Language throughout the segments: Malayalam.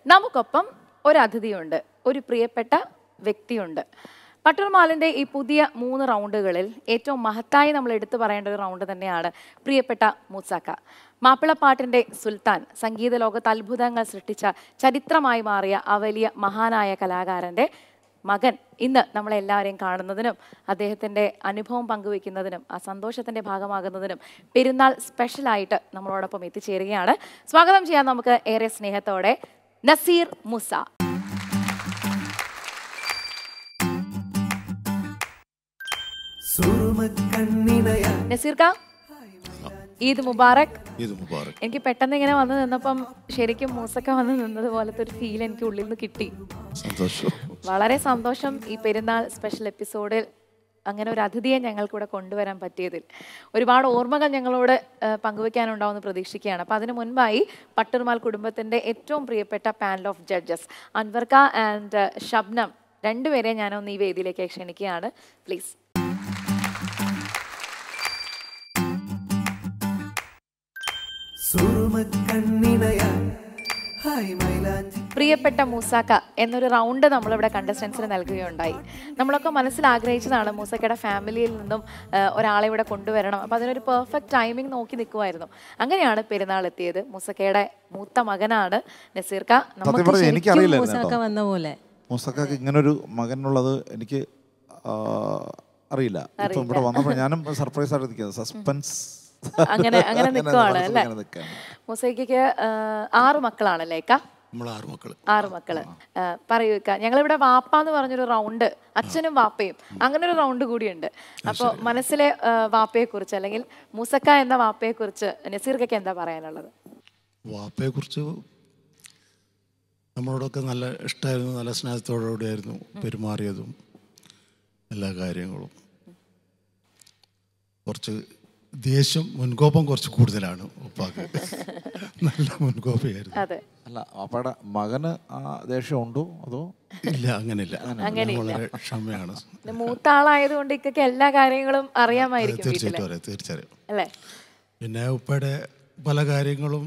നമുക്കൊപ്പം ഒരു അതിഥിയുണ്ട് ഒരു പ്രിയപ്പെട്ട വ്യക്തിയുണ്ട് പട്ടർമാലിന്റെ ഈ പുതിയ മൂന്ന് റൗണ്ടുകളിൽ ഏറ്റവും മഹത്തായി നമ്മൾ എടുത്തു പറയേണ്ട ഒരു റൗണ്ട് തന്നെയാണ് പ്രിയപ്പെട്ട മൂസാക്ക മാപ്പിളപ്പാട്ടിന്റെ സുൽത്താൻ സംഗീത ലോകത്ത് അത്ഭുതങ്ങൾ സൃഷ്ടിച്ച ചരിത്രമായി മാറിയ ആ വലിയ മഹാനായ കലാകാരന്റെ മകൻ ഇന്ന് നമ്മളെല്ലാവരെയും കാണുന്നതിനും അദ്ദേഹത്തിൻ്റെ അനുഭവം പങ്കുവെക്കുന്നതിനും ആ സന്തോഷത്തിൻ്റെ ഭാഗമാകുന്നതിനും പെരുന്നാൾ സ്പെഷ്യലായിട്ട് നമ്മളോടൊപ്പം എത്തിച്ചേരുകയാണ് സ്വാഗതം ചെയ്യാൻ നമുക്ക് ഏറെ സ്നേഹത്തോടെ നസീർ മുസ സുറുമക്കണ്ണിണയ നസീർ കാ ഈദ് മുബാറക് ഇത് മുബാറക് എനിക്ക് പെട്ടെന്ന് ഇങ്ങനെ വന്ന് നിന്നപ്പം ശരിക്കും മൂസക്ക വന്ന് നിന്നത് പോലത്തെ ഒരു ഫീൽ എനിക്ക് ഉള്ളിൽ നിന്ന് കിട്ടി സന്തോഷം വളരെ സന്തോഷം ഈ പെരുന്നാൾ സ്പെഷ്യൽ എപ്പിസോഡിൽ അങ്ങനെ ഒരു അതിഥിയെ ഞങ്ങൾക്കൂടെ കൊണ്ടുവരാൻ പറ്റിയതിൽ ഒരുപാട് ഓർമ്മകൾ ഞങ്ങളോട് ആ, പങ്കുവെക്കാനുണ്ടാവുമെന്ന് പ്രതീക്ഷിക്കുകയാണ് അപ്പോൾ അതിനു മുൻപായി പട്ടുർമാൽ കുടുംബത്തിൻ്റെ ഏറ്റവും പ്രിയപ്പെട്ട പാനൽ ഓഫ് ജഡ്ജസ് അൻവർക്ക ആൻഡ് ഷബ്നം രണ്ടുപേരെ ഞാനൊന്ന് ഈ വേദിയിലേക്ക് ക്ഷണിക്കുകയാണ് പ്ലീസ് സുറുമക്കണ്ണിണയ ഹായ് മൈലാഞ്ചി പ്രിയപ്പെട്ട മൂസാക്ക എന്നൊരു റൗണ്ട് നമ്മളിവിടെ കണ്ടസ്റ്റൻസിന് നൽകുകയുണ്ടായി നമ്മളൊക്കെ മനസ്സിൽ ആഗ്രഹിച്ചതാണ് മൂസക്കയുടെ ഫാമിലിയിൽ നിന്നും ആ, ഒരാളെ ഇവിടെ കൊണ്ടുവരണം അപ്പം അതിനൊരു പെർഫെക്റ്റ് ടൈമിംഗ് നോക്കി നിൽക്കുമായിരുന്നു അങ്ങനെയാണ് പെരുന്നാൾ എത്തിയത് മൂസക്കയുടെ മൂത്ത മകനാണ് നസീർക്ക സത്യം പറഞ്ഞാൽ എനിക്കറിയില്ലായിരുന്നു മൂസൊക്കെ കേട്ടോ വന്ന പോലെ മുസക്കാക്ക് ഇങ്ങനൊരു മകനുള്ളത് എനിക്ക് ആ, അറിയില്ല ഇപ്പം ഇവിടെ വന്നപ്പോൾ ഞാനും സർപ്രൈസ് ആയിട്ട് നിൽക്കുന്നത് സസ്പെൻസ് അങ്ങനെ അങ്ങനെ നിൽക്കുവാണ് അല്ലേ നിൽക്കുകയാണ് മൂസയ്ക്ക് ആറ് മക്കളാണല്ലേ ഇക്ക നമ്മൾ ആറ് മക്കള് ആറ് മക്കള് ആ, പറയൂ ഇക്ക ഞങ്ങളിവിടെ വാപ്പ എന്ന് പറഞ്ഞൊരു റൗണ്ട് അച്ഛനും വാപ്പയും അങ്ങനെ ഒരു റൗണ്ട് കൂടിയുണ്ട് അപ്പോൾ മനസ്സിലെ ആ, വാപ്പയെ കുറിച്ച് അല്ലെങ്കിൽ മൂസക്ക എന്ന വാപ്പയെ കുറിച്ച് നസീർക്കൊക്കെ എന്താ പറയാനുള്ളത് വാപ്പയെ കുറിച്ച് നമ്മളോടൊക്കെ നല്ല ഇഷ്ടമായിരുന്നു നല്ല സ്നേഹത്തോടുകൂടിയായിരുന്നു പെരുമാറിയതും എല്ലാ കാര്യങ്ങളും കുറച്ച് ദേഷ്യം മുൻകോപം കുറച്ച് കൂടുതലാണ് ഉപ്പാക്ക് നല്ല മുൻകോപമായിരുന്നു അതെ അല്ല അപ്പയുടെ മകന് ആ ദേഷ്യം ഉണ്ടോ അതോ ഇല്ല അങ്ങനെയില്ല അങ്ങനെയില്ല. വളരെ ക്ഷമയാണ് പിന്നെ മൂത്ത ആളായതുകൊണ്ട് ഇക്കൊക്കെ എല്ലാ കാര്യങ്ങളും അറിയാമായിരിക്കും വീട്ടില് തീർച്ചയായിട്ടും അറിയാം തീർച്ചയായും അല്ലേ പിന്നെ ഉപ്പയുടെ പല കാര്യങ്ങളും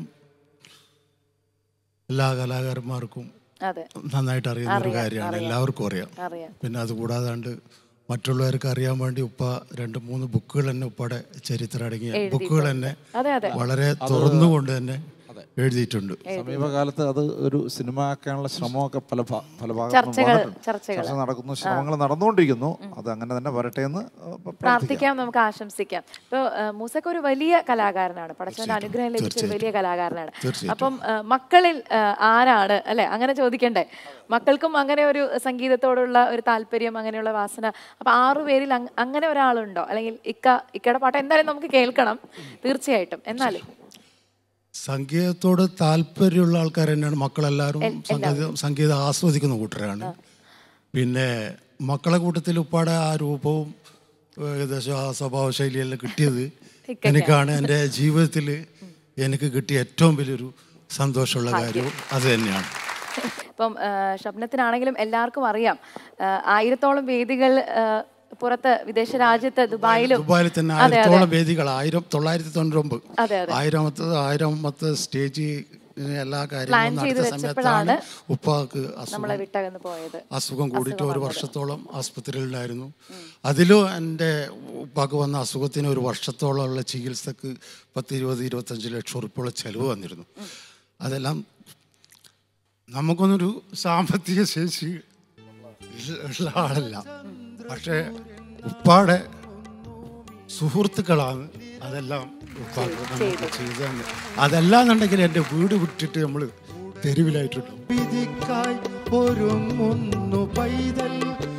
എല്ലാ കലാകാരന്മാർക്കും അതെ നന്നായിട്ട് അറിയുന്ന ഒരു കാര്യമാണ് എല്ലാവർക്കും അറിയാം അറിയാം പിന്നെ അത് കൂടാതാണ്ട് മറ്റുള്ളവർക്ക് അറിയാൻ വേണ്ടി ഉപ്പ രണ്ട് മൂന്ന് ബുക്കുകൾ തന്നെ ഉപ്പയുടെ ചരിത്രം അടങ്ങിയ ബുക്കുകൾ തന്നെ അതെ അതെ വളരെ തുറന്നുകൊണ്ട് തന്നെ എഴുതിയിട്ടുണ്ട് സമീപകാലത്ത് അത് ഒരു സിനിമ ആക്കാനുള്ള ശ്രമമൊക്കെ പല ഭാ- പല ഭാഗത്തും ചർച്ചകൾ വന്നിട്ടുണ്ട്. ചർച്ചകൾ ചർച്ച നടക്കുന്നു ശ്രമങ്ങൾ നടന്നുകൊണ്ടിരിക്കുന്നു അത് അങ്ങനെ തന്നെ വരട്ടെ എന്ന് പ്രാർത്ഥിക്കാം പ്രാർത്ഥിക്കാം നമുക്ക് ആശംസിക്കാം ഇപ്പോൾ മൂസക്ക ഒരു വലിയ കലാകാരനാണ് പടച്ചവന്റെ അനുഗ്രഹം ലഭിച്ച ഒരു വലിയ കലാകാരനാണ് അപ്പം ആ, മക്കളിൽ ആ, ആരാണ് അല്ലെ അങ്ങനെ ചോദിക്കണ്ടേ മക്കൾക്കും അങ്ങനെ ഒരു സംഗീതത്തോടുള്ള ഒരു താല്പര്യം അങ്ങനെയുള്ള വാസന അപ്പൊ ആറു പേരിൽ അങ്- അങ്ങനെ ഒരാളുണ്ടോ അല്ലെങ്കിൽ ഇക്ക ഇക്കയുടെ പാട്ട് എന്തായാലും നമുക്ക് കേൾക്കണം തീർച്ചയായിട്ടും എന്നാലും സംഗീതത്തോട് താല്പര്യമുള്ള ആൾക്കാർ തന്നെയാണ് മക്കളെല്ലാവരും സംഗീതം സംഗീതം ആസ്വദിക്കുന്ന കൂട്ടരാണ് പിന്നെ മക്കളെ കൂട്ടത്തിൽ ഉപ്പാടെ ആ രൂപവും ഏകദേശം ആ സ്വഭാവ ശൈലിയെല്ലാം കിട്ടിയത് എനിക്കാണ് എൻ്റെ ജീവിതത്തിൽ എനിക്ക് കിട്ടിയ ഏറ്റവും വലിയൊരു സന്തോഷമുള്ള കാര്യവും അത് തന്നെയാണ് ഇപ്പം ആ, ഷബ്നത്തിനാണെങ്കിലും എല്ലാവർക്കും അറിയാം ആ, ആയിരത്തോളം വേദികൾ ആ, പുറത്ത് വിദേശ രാജ്യത്ത് ദുബായിലും ദുബായിൽ തന്നെ ആയിരത്തോളം വേദികൾ ആയിരം തൊള്ളായിരത്തി തൊണ്ണൂറ്റൊമ്പത് അതെ അതെ ആയിരമത്തെ ആയിരമത്തെ സ്റ്റേജ് എല്ലാ പ്ലാൻ കാര്യങ്ങളും ചെയ്ത് നടത്തിയ സമയത്താണ് ഉപ്പാക്ക് അസുഖം നമ്മളെ വിട്ടകന്ന് പോയത് അസുഖം കൂടിയിട്ട് ഒരു വർഷത്തോളം ആസ്പത്രിയിലുണ്ടായിരുന്നു അതിലും എൻ്റെ ഉപ്പാക്ക് വന്ന അസുഖത്തിന് ഒരു വർഷത്തോളമുള്ള ചികിത്സക്ക് പത്ത് ഇരുപത് ഇരുപത്തഞ്ച് ലക്ഷം ഉറുപ്പോളം ചെലവ് വന്നിരുന്നു അതെല്ലാം നമുക്കൊന്നൊരു സാമ്പത്തിക ശേഷി ഉള്ള ആളല്ല പക്ഷേ ഉപ്പാടെ സുഹൃത്തുക്കളാണ് അതെല്ലാം ഉപ്പാക്ക് നമുക്ക് ചെയ്തു തന്നെ അതല്ലാന്നുണ്ടെങ്കിൽ എൻ്റെ വീട് വിട്ടിട്ട് നമ്മൾ തെരുവിലായിട്ടുണ്ട് വിധിക്കായി ഒരുങ്ങുന്നു പൈതൽ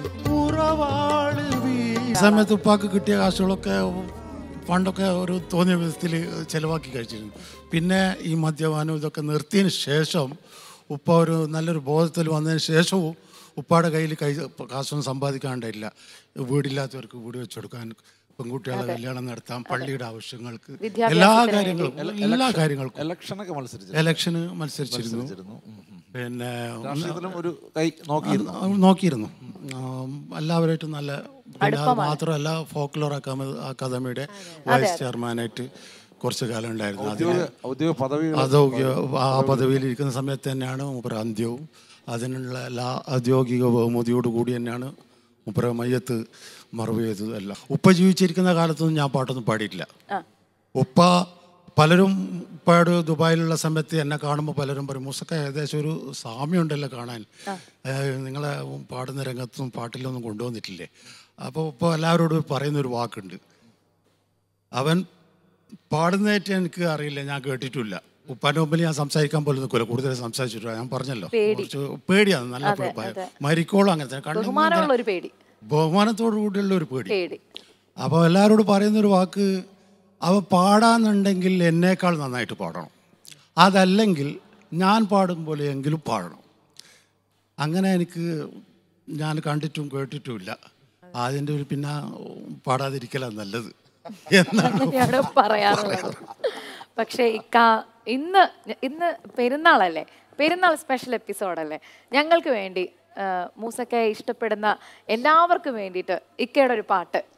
ഉറവാള് ഈ സമയത്ത് ഉപ്പാക്ക് കിട്ടിയ കാശുകളൊക്കെ പണ്ടൊക്കെ ഒരു തോന്നിയ വിധത്തിൽ ചിലവാക്കി കഴിച്ചിരുന്നു പിന്നെ ഈ മദ്യപാനം ഇതൊക്കെ നിർത്തിയതിന് ശേഷം ഉപ്പ ഒരു നല്ലൊരു ബോധത്തിൽ വന്നതിന് ശേഷവും ഉപ്പാടെ കയ്യിൽ കൈ കാശൊന്നും സമ്പാദിക്കാണ്ടില്ല വീടില്ലാത്തവർക്ക് വീട് വെച്ചെടുക്കാൻ പെൺകുട്ടികളെ കല്യാണം നടത്താൻ പള്ളിയുടെ ആവശ്യങ്ങൾക്ക് എല്ലാ കാര്യങ്ങളും എല്ലാ കാര്യങ്ങൾക്കും ഇലക്ഷനൊക്കെ മത്സരിച്ചു ഇലക്ഷന് മത്സരിച്ചിരുന്നു പിന്നെ രാഷ്ട്രീയത്തിലും ഒരു കൈ നോക്കിയിരുന്നു ആ, നോക്കിയിരുന്നു ആ, എല്ലാവരായിട്ടും നല്ല പിന്നെ അത് മാത്രമല്ല ഫോക്ലോർ അക്കാദമിയുടെ വൈസ് ചെയർമാനായിട്ട് കുറച്ച് കാലം ഉണ്ടായിരുന്നു അതിന് ഔദ്യോഗിക ഔദ്യോഗിക പദവികൾ ഔദ്യോഗിക ആ പദവിയിൽ ഇരിക്കുന്ന സമയത്ത് തന്നെയാണ് മൂപ്പര അന്ത്യവും അതിനുള്ള എല്ലാ ഔദ്യോഗിക ബഹുമതിയോട് കൂടി തന്നെയാണ് മൂപ്പര മയ്യത്ത് മറവ് ചെയ്തത് എല്ലാം ഉപ്പ ജീവിച്ചിരിക്കുന്ന കാലത്തൊന്നും ഞാൻ പാട്ടൊന്നും പാടിയിട്ടില്ല ആ ഉപ്പ പലരും ഉപ്പയോട് ദുബായിലുള്ള സമയത്ത് എന്നെ കാണുമ്പോൾ പലരും പറയും മൂസക്ക ഏകദേശം ഒരു സാമ്യമുണ്ടല്ലോ കാണാൻ ഏഹ് നിങ്ങളെ പാടുന്ന രംഗത്തും പാട്ടിലൊന്നും കൊണ്ടുവന്നിട്ടില്ലേ അപ്പോൾ ഉപ്പ എല്ലാവരോടും പറയുന്നൊരു വാക്കുണ്ട് അവൻ പാടുന്നതായിട്ട് എനിക്ക് അറിയില്ല ഞാൻ കേട്ടിട്ടില്ല ഉപ്പാൻ്റെ മുമ്പിൽ ഞാൻ സംസാരിക്കാൻ പോലും നിൽക്കില്ല കൂടുതൽ സംസാരിച്ചിട്ടില്ല ഞാൻ പറഞ്ഞല്ലോ പേടി. കുറച്ച് പേടിയാണ് നല്ല ഭയം. മരിക്കോളം അങ്ങനെ തന്നെ കണ്ണിൽ നിന്ന് ബഹുമാനമുള്ള ഒരു പേടി ബഹുമാനത്തോടു കൂടിയുള്ള ഒരു പേടി പേടി അപ്പോൾ എല്ലാവരോടും പറയുന്നൊരു വാക്ക് അവ പാടാന്നുണ്ടെങ്കിൽ എന്നേക്കാൾ നന്നായിട്ട് പാടണം അതല്ലെങ്കിൽ ഞാൻ പാടും പോലെ എങ്കിലും പാടണം അങ്ങനെ എനിക്ക് ഞാൻ കണ്ടിട്ടും കേട്ടിട്ടുമില്ല അതിൻ്റെ ഒരു പിന്നെ പാടാതിരിക്കലാണ് നല്ലത് എന്നാണ് അങ്ങനെയാണ് പറയാറുള്ളത് പക്ഷേ ഇക്ക ഇന്ന് ഇന്ന് പെരുന്നാളല്ലേ പെരുന്നാൾ സ്പെഷ്യൽ എപ്പിസോഡല്ലേ ഞങ്ങൾക്ക് വേണ്ടി ആ, മൂസക്കയെ ഇഷ്ടപ്പെടുന്ന എല്ലാവർക്കും വേണ്ടിയിട്ട് ഇക്കയുടെ ഒരു പാട്ട്